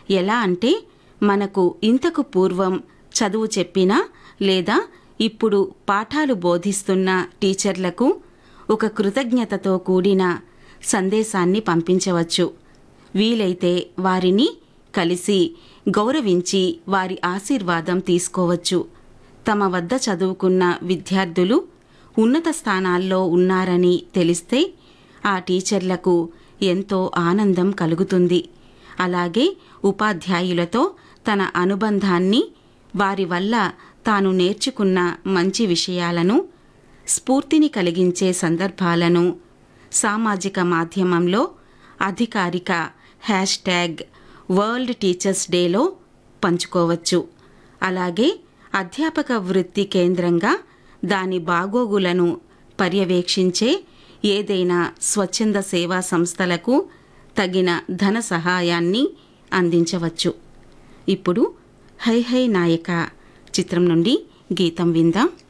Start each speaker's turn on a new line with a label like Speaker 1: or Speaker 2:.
Speaker 1: ఎలా అంటే మనకు ఇంతకు పూర్వం చదువు చెప్పిన లేదా ఇప్పుడు పాఠాలు బోధిస్తున్న టీచర్లకు ఒక కృతజ్ఞతతో కూడిన సందేశాన్ని పంపించవచ్చు వీలైతే వారిని కలిసి గౌరవించి వారి ఆశీర్వాదం తీసుకోవచ్చు తమ వద్ద చదువుకున్న విద్యార్థులు ఉన్నత స్థానాల్లో ఉన్నారని తెలిస్తే ఆ టీచర్లకు ఎంతో ఆనందం కలుగుతుంది అలాగే ఉపాధ్యాయులతో తన అనుబంధాన్ని వారి వల్ల తాను నేర్చుకున్న మంచి విషయాలను స్ఫూర్తిని కలిగించే సందర్భాలను సామాజిక మాధ్యమంలో అధికారిక హ్యాష్ ట్యాగ్ వరల్డ్ టీచర్స్ డేలో పంచుకోవచ్చు అలాగే అధ్యాపక వృత్తి కేంద్రంగా దాని బాగోగులను పర్యవేక్షించే ఏదైనా స్వచ్ఛంద సేవా సంస్థలకు తగిన ధన సహాయాన్ని అందించవచ్చు ఇప్పుడు హై హై నాయక చిత్రం నుండి గీతం విందాం